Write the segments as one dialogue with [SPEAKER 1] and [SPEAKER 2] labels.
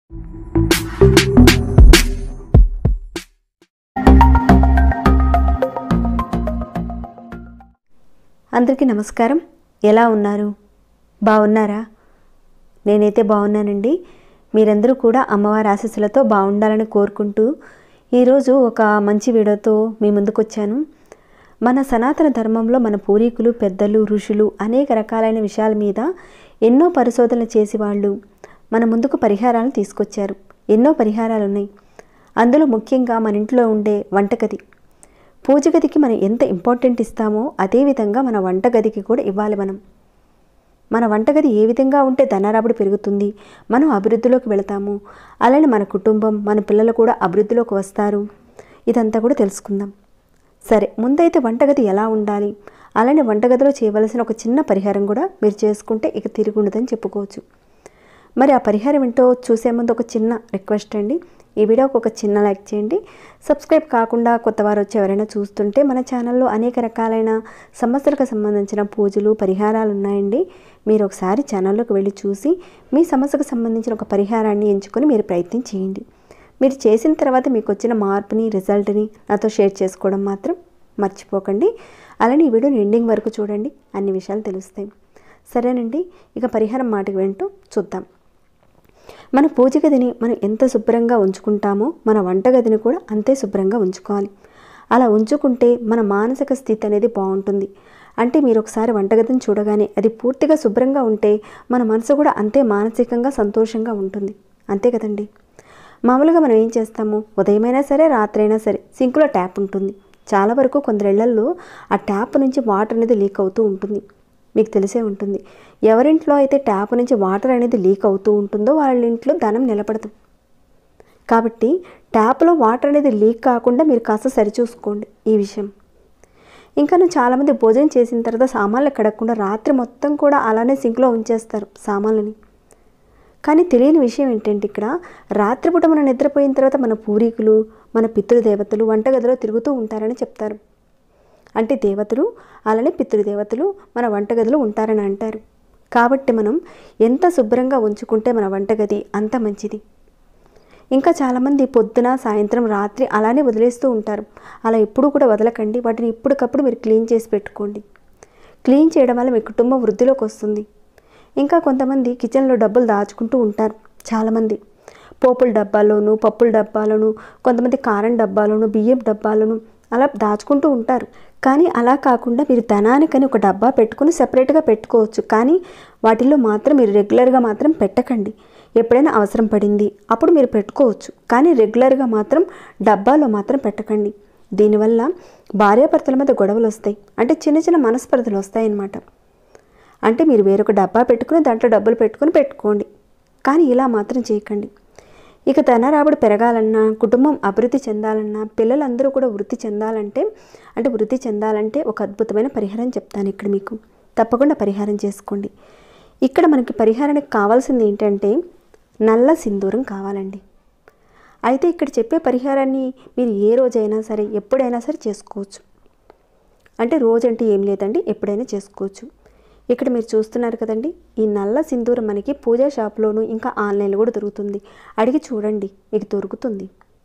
[SPEAKER 1] అందరికీ నమస్కారం ఎలా ఉన్నారు బాగున్నారా నేనైతే బాగున్నానండి మీరందరూ కూడా అమ్మవారి ఆశీస్సులతో బాగుండాలని కోరుకుంటూ ఈరోజు ఒక మంచి వీడియోతో మీ ముందుకు వచ్చాను మన సనాతన ధర్మంలో మన పూర్వీకులు పెద్దలు ఋషులు అనేక రకాలైన విషయాల మీద ఎన్నో పరిశోధనలు చేసి వాళ్ళు మన ముందుకు పరిహారాలు తీసుకొచ్చారు ఎన్నో పరిహారాలు ఉన్నాయి అందులో ముఖ్యంగా మన ఇంట్లో ఉండే వంటగది పూజ గదికి మనం ఎంత ఇంపార్టెంట్ ఇస్తామో అదేవిధంగా మన వంటగదికి కూడా ఇవ్వాలి మనం మన వంటగది ఏ విధంగా ఉంటే ధనరాబడి పెరుగుతుంది మనం అభివృద్ధిలోకి వెళతాము అలానే మన కుటుంబం మన పిల్లలు కూడా అభివృద్ధిలోకి వస్తారు ఇదంతా కూడా తెలుసుకుందాం సరే ముందైతే వంటగది ఎలా ఉండాలి అలానే వంటగదిలో చేయవలసిన ఒక చిన్న పరిహారం కూడా మీరు చేసుకుంటే ఇక తిరిగి ఉండదని చెప్పుకోవచ్చు మరి ఆ పరిహారం ఏంటో చూసే ముందు ఒక చిన్న రిక్వెస్ట్ అండి ఈ వీడియోకి ఒక చిన్న లైక్ చేయండి సబ్స్క్రైబ్ కాకుండా కొత్త వారు వచ్చి ఎవరైనా చూస్తుంటే మన ఛానల్లో అనేక రకాలైన సమస్యలకు సంబంధించిన పూజలు పరిహారాలు ఉన్నాయండి మీరు ఒకసారి ఛానల్లోకి వెళ్ళి చూసి మీ సమస్యకు సంబంధించిన ఒక పరిహారాన్ని ఎంచుకొని మీరు ప్రయత్నం చేయండి మీరు చేసిన తర్వాత మీకు వచ్చిన మార్పుని రిజల్ట్ని నాతో షేర్ చేసుకోవడం మాత్రం మర్చిపోకండి అలానే ఈ వీడియోని ఎండింగ్ వరకు చూడండి అన్ని విషయాలు తెలుస్తాయి సరేనండి ఇక పరిహారం మాటకి వింటూ చూద్దాం మన పూజ గదిని మనం ఎంత శుభ్రంగా ఉంచుకుంటామో మన వంటగదిని కూడా అంతే శుభ్రంగా ఉంచుకోవాలి అలా ఉంచుకుంటే మన మానసిక స్థితి అనేది బాగుంటుంది అంటే మీరు ఒకసారి వంటగదిని చూడగానే అది పూర్తిగా శుభ్రంగా ఉంటే మన మనసు కూడా అంతే మానసికంగా సంతోషంగా ఉంటుంది అంతే కదండి మామూలుగా మనం ఏం చేస్తాము ఉదయమైనా సరే రాత్రి అయినా సరే సింకులో ట్యాప్ ఉంటుంది చాలా వరకు కొందరిళ్లల్లో ఆ ట్యాప్ నుంచి వాటర్ అనేది లీక్ అవుతూ ఉంటుంది మీకు తెలిసే ఉంటుంది ఎవరింట్లో అయితే ట్యాప్ నుంచి వాటర్ అనేది లీక్ అవుతూ ఉంటుందో వాళ్ళ ఇంట్లో ధనం నిలబడదు కాబట్టి ట్యాప్లో వాటర్ అనేది లీక్ కాకుండా మీరు కాస్త సరిచూసుకోండి ఈ విషయం ఇంకా చాలామంది భోజనం చేసిన తర్వాత సామాన్లు కడగకుండా రాత్రి మొత్తం కూడా అలానే సింక్లో ఉంచేస్తారు సామాన్లని కానీ తెలియని విషయం ఏంటంటే ఇక్కడ రాత్రిపూట మనం నిద్రపోయిన తర్వాత మన పూర్వీకులు మన పితృదేవతలు వంటగదిలో తిరుగుతూ ఉంటారని చెప్తారు అంటే దేవతలు అలానే పితృదేవతలు మన వంటగదిలో ఉంటారని అంటారు కాబట్టి మనం ఎంత శుభ్రంగా ఉంచుకుంటే మన వంటగది అంత మంచిది ఇంకా చాలామంది పొద్దున సాయంత్రం రాత్రి అలానే వదిలేస్తూ ఉంటారు అలా ఎప్పుడు కూడా వదలకండి వాటిని ఇప్పటికప్పుడు మీరు క్లీన్ చేసి పెట్టుకోండి క్లీన్ చేయడం వల్ల మీ కుటుంబం వృద్ధిలోకి వస్తుంది ఇంకా కొంతమంది కిచెన్లో డబ్బులు దాచుకుంటూ ఉంటారు చాలామంది పోపుల డబ్బాలోను పప్పుల డబ్బాలను కొంతమంది కారం డబ్బాలను బియ్యం డబ్బాలను అలా దాచుకుంటూ ఉంటారు కానీ అలా కాకుండా మీరు ధనానికని ఒక డబ్బా పెట్టుకుని సెపరేట్గా పెట్టుకోవచ్చు కానీ వాటిల్లో మాత్రం మీరు రెగ్యులర్గా మాత్రం పెట్టకండి ఎప్పుడైనా అవసరం పడింది అప్పుడు మీరు పెట్టుకోవచ్చు కానీ రెగ్యులర్గా మాత్రం డబ్బాలో మాత్రం పెట్టకండి దీనివల్ల భార్యాభర్తల మధ్య గొడవలు వస్తాయి అంటే చిన్న చిన్న మనస్పర్ధలు వస్తాయన్నమాట అంటే మీరు వేరొక డబ్బా పెట్టుకుని దాంట్లో డబ్బులు పెట్టుకుని పెట్టుకోండి కానీ ఇలా మాత్రం చేయకండి ఇక ధన రాబడి పెరగాలన్నా కుటుంబం అభివృద్ధి చెందాలన్నా పిల్లలందరూ కూడా వృద్ధి చెందాలంటే అంటే వృద్ధి చెందాలంటే ఒక అద్భుతమైన పరిహారం చెప్తాను ఇక్కడ మీకు తప్పకుండా పరిహారం చేసుకోండి ఇక్కడ మనకి పరిహారానికి కావాల్సింది ఏంటంటే నల్ల సింధూరం కావాలండి అయితే ఇక్కడ చెప్పే పరిహారాన్ని మీరు ఏ రోజైనా సరే ఎప్పుడైనా సరే చేసుకోవచ్చు అంటే రోజంటే ఏం లేదండి ఎప్పుడైనా చేసుకోవచ్చు ఇక్కడ మీరు చూస్తున్నారు కదండి ఈ నల్ల సింధూరం మనకి పూజా షాప్లోను ఇంకా ఆన్లైన్లో కూడా దొరుకుతుంది అడిగి చూడండి మీకు దొరుకుతుంది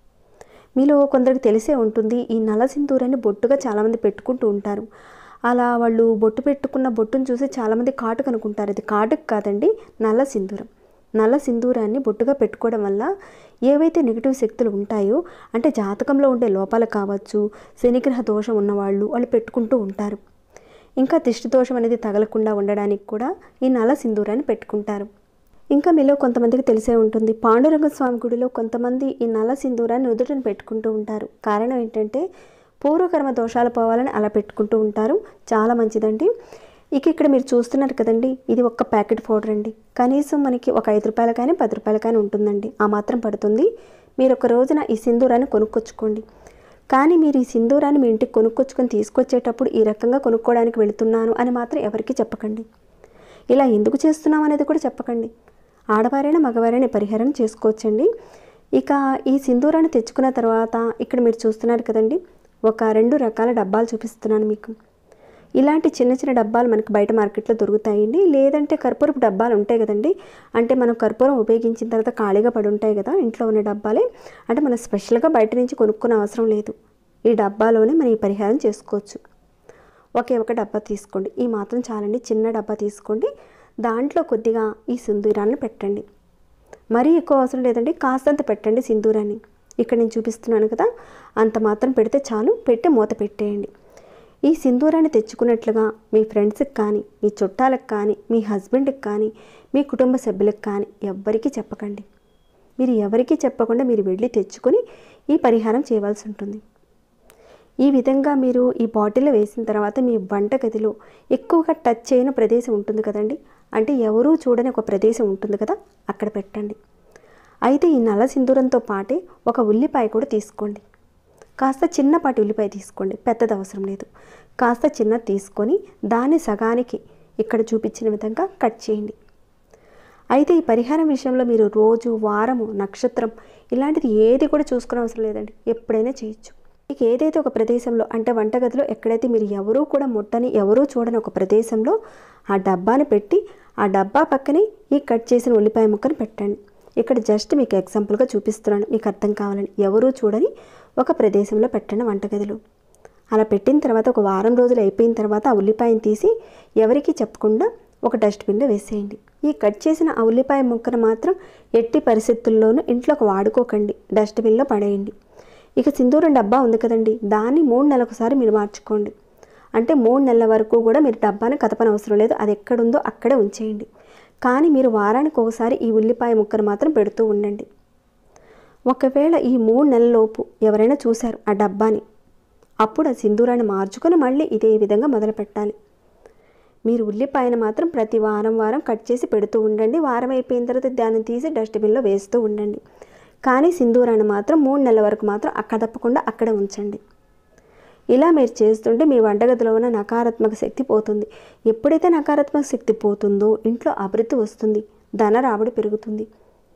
[SPEAKER 1] మీలో కొందరికి తెలిసే ఉంటుంది ఈ నల్ల సింధూరాన్ని బొట్టుగా చాలామంది పెట్టుకుంటూ ఉంటారు అలా వాళ్ళు బొట్టు పెట్టుకున్న బొట్టును చూసి చాలామంది కాటుకు అనుకుంటారు ఇది కాటుకు కాదండి నల్ల సింధూరం నల్ల సింధూరాన్ని బొట్టుగా పెట్టుకోవడం వల్ల ఏవైతే నెగిటివ్ శక్తులు ఉంటాయో అంటే జాతకంలో ఉండే లోపాలు కావచ్చు శనిగ్రహ దోషం ఉన్నవాళ్ళు వాళ్ళు పెట్టుకుంటూ ఉంటారు ఇంకా దిష్టి దోషం అనేది తగలకుండా ఉండడానికి కూడా ఈ నల్ల సింధూరాన్ని పెట్టుకుంటారు ఇంకా మీలో కొంతమందికి తెలిసే ఉంటుంది పాండురంగ స్వామి గుడిలో కొంతమంది ఈ నల్ల సింధూరాన్ని నుదుటను పెట్టుకుంటూ ఉంటారు కారణం ఏంటంటే పూర్వకర్మ దోషాలు పోవాలని అలా పెట్టుకుంటూ ఉంటారు చాలా మంచిదండి ఇక ఇక్కడ మీరు చూస్తున్నారు కదండి ఇది ఒక్క ప్యాకెట్ పౌడర్ అండి కనీసం మనకి ఒక ఐదు రూపాయలు కానీ పది రూపాయలు కానీ ఉంటుందండి ఆ మాత్రం పడుతుంది మీరు ఒక రోజున ఈ సింధూరాన్ని కొనుక్కొచ్చుకోండి కానీ మీరు ఈ సింధూరాన్ని మీ ఇంటికి కొనుక్కొచ్చుకొని తీసుకొచ్చేటప్పుడు ఈ రకంగా కొనుక్కోవడానికి వెళుతున్నాను అని మాత్రం ఎవరికీ చెప్పకండి ఇలా ఎందుకు చేస్తున్నాం అనేది కూడా చెప్పకండి ఆడవారైనా మగవారైనా ఈ పరిహారం చేసుకోవచ్చండి ఇక ఈ సింధూరాన్ని తెచ్చుకున్న తర్వాత ఇక్కడ మీరు చూస్తున్నారు కదండి ఒక రెండు రకాల డబ్బాలు చూపిస్తున్నాను మీకు ఇలాంటి చిన్న చిన్న డబ్బాలు మనకి బయట మార్కెట్లో దొరుకుతాయండి లేదంటే కర్పూరపు డబ్బాలు ఉంటాయి కదండి అంటే మనం కర్పూరం ఉపయోగించిన తర్వాత ఖాళీగా పడి ఉంటాయి కదా ఇంట్లో ఉన్న డబ్బాలే అంటే మనం స్పెషల్గా బయట నుంచి కొనుక్కునే అవసరం లేదు ఈ డబ్బాలోనే మనం ఈ పరిహారం చేసుకోవచ్చు ఒకే ఒక డబ్బా తీసుకోండి ఈ మాత్రం చాలండి చిన్న డబ్బా తీసుకోండి దాంట్లో కొద్దిగా ఈ సింధూరాన్ని పెట్టండి మరీ ఎక్కువ అవసరం లేదండి కాస్తంత పెట్టండి సింధూరాన్ని ఇక్కడ నేను చూపిస్తున్నాను కదా అంత మాత్రం పెడితే చాలు పెట్టి మూత పెట్టేయండి ఈ సింధూరాన్ని తెచ్చుకున్నట్లుగా మీ ఫ్రెండ్స్కి కానీ మీ చుట్టాలకు కానీ మీ హస్బెండ్కి కానీ మీ కుటుంబ సభ్యులకు కానీ ఎవ్వరికీ చెప్పకండి మీరు ఎవరికీ చెప్పకుండా మీరు వెళ్ళి తెచ్చుకొని ఈ పరిహారం చేయవలసి ఉంటుంది ఈ విధంగా మీరు ఈ బాటిల్లో వేసిన తర్వాత మీ వంటగదిలో ఎక్కువగా టచ్ చేయని ప్రదేశం ఉంటుంది కదండి అంటే ఎవరూ చూడని ఒక ప్రదేశం ఉంటుంది కదా అక్కడ పెట్టండి అయితే ఈ నల్ల సింధూరంతో పాటే ఒక ఉల్లిపాయ కూడా తీసుకోండి కాస్త చిన్నపాటి ఉల్లిపాయ తీసుకోండి పెద్దది అవసరం లేదు కాస్త చిన్నది తీసుకొని దాన్ని సగానికి ఇక్కడ చూపించిన విధంగా కట్ చేయండి అయితే ఈ పరిహారం విషయంలో మీరు రోజు వారము నక్షత్రం ఇలాంటిది ఏది కూడా చూసుకునే అవసరం లేదండి ఎప్పుడైనా చేయొచ్చు మీకు ఏదైతే ఒక ప్రదేశంలో అంటే వంటగదిలో ఎక్కడైతే మీరు ఎవరూ కూడా ముట్టని ఎవరూ చూడని ఒక ప్రదేశంలో ఆ డబ్బాని పెట్టి ఆ డబ్బా పక్కనే ఈ కట్ చేసిన ఉల్లిపాయ ముక్కను పెట్టండి ఇక్కడ జస్ట్ మీకు ఎగ్జాంపుల్గా చూపిస్తున్నాను మీకు అర్థం కావాలని ఎవరూ చూడని ఒక ప్రదేశంలో పెట్టండి వంటగదిలో అలా పెట్టిన తర్వాత ఒక వారం రోజులు అయిపోయిన తర్వాత ఆ ఉల్లిపాయను తీసి ఎవరికీ చెప్పకుండా ఒక డస్ట్బిన్లో వేసేయండి ఈ కట్ చేసిన ఆ ఉల్లిపాయ ముక్కను మాత్రం ఎట్టి పరిస్థితుల్లోనూ ఇంట్లోకి వాడుకోకండి డస్ట్బిన్లో పడేయండి ఇక సింధూరం డబ్బా ఉంది కదండి దాన్ని మూడు నెలలకొకసారి మీరు మార్చుకోండి అంటే మూడు నెలల వరకు కూడా మీరు డబ్బాని కదపని అవసరం లేదు అది ఎక్కడుందో అక్కడే ఉంచేయండి కానీ మీరు వారానికి ఒకసారి ఈ ఉల్లిపాయ ముక్కను మాత్రం పెడుతూ ఉండండి ఒకవేళ ఈ మూడు నెలలలోపు ఎవరైనా చూశారు ఆ డబ్బాని అప్పుడు ఆ సింధూరాన్ని మార్చుకొని మళ్ళీ ఇదే విధంగా మొదలు పెట్టాలి మీరు ఉల్లిపాయను మాత్రం ప్రతి వారం వారం కట్ చేసి పెడుతూ ఉండండి వారం అయిపోయిన తర్వాత దాన్ని తీసి డస్ట్బిన్లో వేస్తూ ఉండండి కానీ సింధూరాన్ని మాత్రం మూడు నెలల వరకు మాత్రం అక్కడ తప్పకుండా అక్కడే ఉంచండి ఇలా మీరు చేస్తుంటే మీ వంటగదిలో ఉన్న నకారాత్మక శక్తి పోతుంది ఎప్పుడైతే నకారాత్మక శక్తి పోతుందో ఇంట్లో అభివృద్ధి వస్తుంది ధన రాబడి పెరుగుతుంది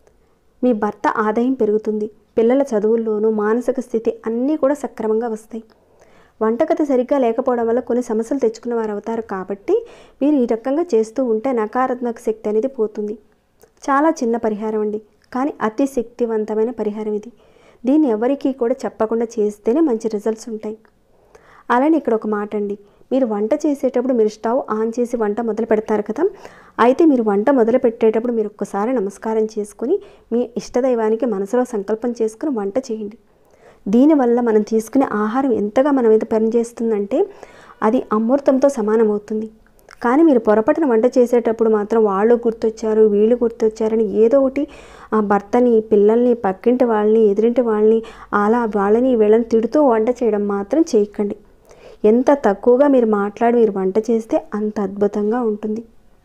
[SPEAKER 1] మీ భర్త ఆదాయం పెరుగుతుంది పిల్లల చదువుల్లోనూ మానసిక స్థితి అన్నీ కూడా సక్రమంగా వస్తాయి వంటగది సరిగ్గా లేకపోవడం వల్ల కొన్ని సమస్యలు తెచ్చుకున్న వారు అవుతారు కాబట్టి మీరు ఈ రకంగా చేస్తూ ఉంటే నకారాత్మక శక్తి అనేది పోతుంది చాలా చిన్న పరిహారం అండి కానీ అతి శక్తివంతమైన పరిహారం ఇది దీన్ని ఎవరికీ కూడా చెప్పకుండా చేస్తేనే మంచి రిజల్ట్స్ ఉంటాయి అలానే ఇక్కడ ఒక మాట అండి మీరు వంట చేసేటప్పుడు మీరు స్టవ్ ఆన్ చేసి వంట మొదలు పెడతారు కదా అయితే మీరు వంట మొదలు పెట్టేటప్పుడు మీరు ఒక్కసారి నమస్కారం చేసుకుని మీ ఇష్టదైవానికి మనసులో సంకల్పం చేసుకుని వంట చేయండి దీనివల్ల మనం తీసుకునే ఆహారం ఎంతగా మన మీద పనిచేస్తుందంటే అది అమృతంతో సమానమవుతుంది కానీ మీరు పొరపాటున వంట చేసేటప్పుడు మాత్రం వాళ్ళు గుర్తొచ్చారు వీళ్ళు గుర్తొచ్చారని ఏదో ఒకటి ఆ భర్తని పిల్లల్ని పక్కింటి వాళ్ళని ఎదురింటి వాళ్ళని అలా వాళ్ళని వీళ్ళని తిడుతూ వంట చేయడం మాత్రం చేయకండి ఎంత తక్కువగా మీరు మాట్లాడి మీరు వంట చేస్తే అంత అద్భుతంగా ఉంటుంది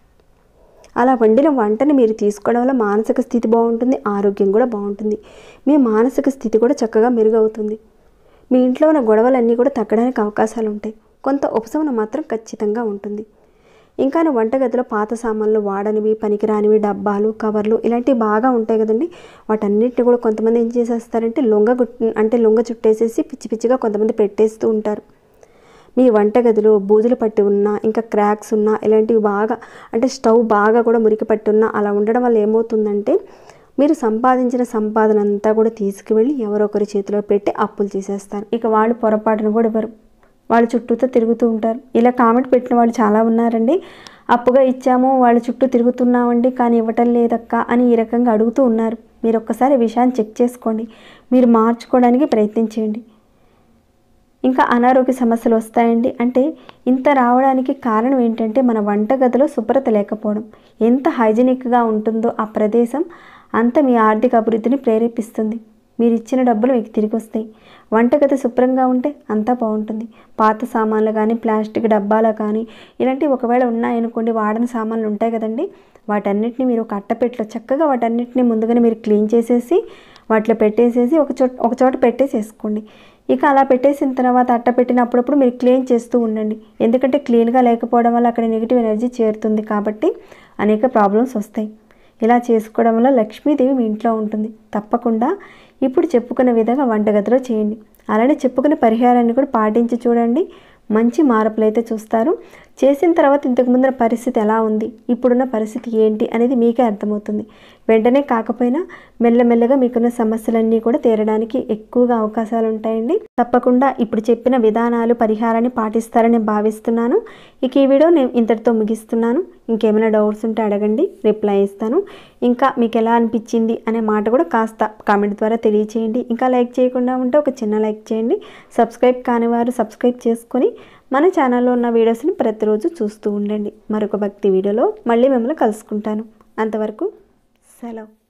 [SPEAKER 1] అలా వండిన వంటని మీరు తీసుకోవడం వల్ల మానసిక స్థితి బాగుంటుంది ఆరోగ్యం కూడా బాగుంటుంది మీ మానసిక స్థితి కూడా చక్కగా మెరుగవుతుంది మీ ఇంట్లో ఉన్న గొడవలన్నీ కూడా తగ్గడానికి అవకాశాలు ఉంటాయి కొంత ఉపశమనం మాత్రం ఖచ్చితంగా ఉంటుంది ఇంకా వంటగదిలో పాత సామాన్లు వాడనివి పనికిరానివి డబ్బాలు కవర్లు ఇలాంటివి బాగా ఉంటాయి కదండి వాటన్నిటిని కూడా కొంతమంది ఏం చేసేస్తారంటే లొంగ గుట్ అంటే లొంగ చుట్టేసేసి పిచ్చి పిచ్చిగా కొంతమంది పెట్టేస్తూ ఉంటారు మీ వంటగదిలో బూజులు పట్టి ఉన్నా ఇంకా క్రాక్స్ ఉన్నా ఇలాంటివి బాగా అంటే స్టవ్ బాగా కూడా మురికి పట్టి ఉన్నా అలా ఉండడం వల్ల ఏమవుతుందంటే మీరు సంపాదించిన సంపాదన అంతా కూడా తీసుకువెళ్ళి ఎవరొకరి చేతిలో పెట్టి అప్పులు చేసేస్తారు ఇక వాళ్ళు పొరపాటును కూడా ఇవ్వరు వాళ్ళ చుట్టూతో తిరుగుతూ ఉంటారు ఇలా కామెంట్ పెట్టిన వాళ్ళు చాలా ఉన్నారండి అప్పుగా ఇచ్చాము వాళ్ళ చుట్టూ తిరుగుతున్నామండి కానీ ఇవ్వటం లేదక్క అని ఈ రకంగా అడుగుతూ ఉన్నారు మీరు ఒక్కసారి ఈ విషయాన్ని చెక్ చేసుకోండి మీరు మార్చుకోవడానికి ప్రయత్నించండి ఇంకా అనారోగ్య సమస్యలు వస్తాయండి అంటే ఇంత రావడానికి కారణం ఏంటంటే మన వంటగదిలో శుభ్రత లేకపోవడం ఎంత హైజీనిక్గా ఉంటుందో ఆ ప్రదేశం అంత మీ ఆర్థిక అభివృద్ధిని ప్రేరేపిస్తుంది మీరు ఇచ్చిన డబ్బులు మీకు తిరిగి వస్తాయి వంటగది శుభ్రంగా ఉంటే అంతా బాగుంటుంది పాత సామాన్లు కానీ ప్లాస్టిక్ డబ్బాలు కానీ ఇలాంటివి ఒకవేళ ఉన్నాయనుకోండి వాడని సామాన్లు ఉంటాయి కదండి వాటన్నిటిని మీరు ఒక అట్టపెట్టలో చక్కగా వాటన్నిటిని ముందుగానే మీరు క్లీన్ చేసేసి వాటిలో పెట్టేసేసి ఒక చోట ఒక చోట పెట్టేసేసుకోండి ఇక అలా పెట్టేసిన తర్వాత అట్ట పెట్టినప్పుడప్పుడు మీరు క్లీన్ చేస్తూ ఉండండి ఎందుకంటే క్లీన్గా లేకపోవడం వల్ల అక్కడ నెగిటివ్ ఎనర్జీ చేరుతుంది కాబట్టి అనేక ప్రాబ్లమ్స్ వస్తాయి ఇలా చేసుకోవడం వల్ల లక్ష్మీదేవి మీ ఇంట్లో ఉంటుంది తప్పకుండా ఇప్పుడు చెప్పుకున్న విధంగా వంటగదిలో చేయండి అలానే చెప్పుకునే పరిహారాన్ని కూడా పాటించి చూడండి మంచి మార్పులు అయితే చూస్తారు చేసిన తర్వాత ఇంతకు ముందర పరిస్థితి ఎలా ఉంది ఇప్పుడున్న పరిస్థితి ఏంటి అనేది మీకే అర్థమవుతుంది వెంటనే కాకపోయినా మెల్లమెల్లగా మీకున్న సమస్యలన్నీ కూడా తీరడానికి ఎక్కువగా అవకాశాలు ఉంటాయండి తప్పకుండా ఇప్పుడు చెప్పిన విధానాలు పరిహారాన్ని పాటిస్తారని నేను భావిస్తున్నాను ఇక ఈ వీడియో నేను ఇంతటితో ముగిస్తున్నాను ఇంకేమైనా డౌట్స్ ఉంటే అడగండి రిప్లై ఇస్తాను ఇంకా మీకు ఎలా అనిపించింది అనే మాట కూడా కాస్త కామెంట్ ద్వారా తెలియచేయండి ఇంకా లైక్ చేయకుండా ఉంటే ఒక చిన్న లైక్ చేయండి సబ్స్క్రైబ్ కాని వారు సబ్స్క్రైబ్ చేసుకొని మన ఛానల్లో ఉన్న వీడియోస్ని ప్రతిరోజు చూస్తూ ఉండండి మరొక భక్తి వీడియోలో మళ్ళీ మిమ్మల్ని కలుసుకుంటాను అంతవరకు సెలవు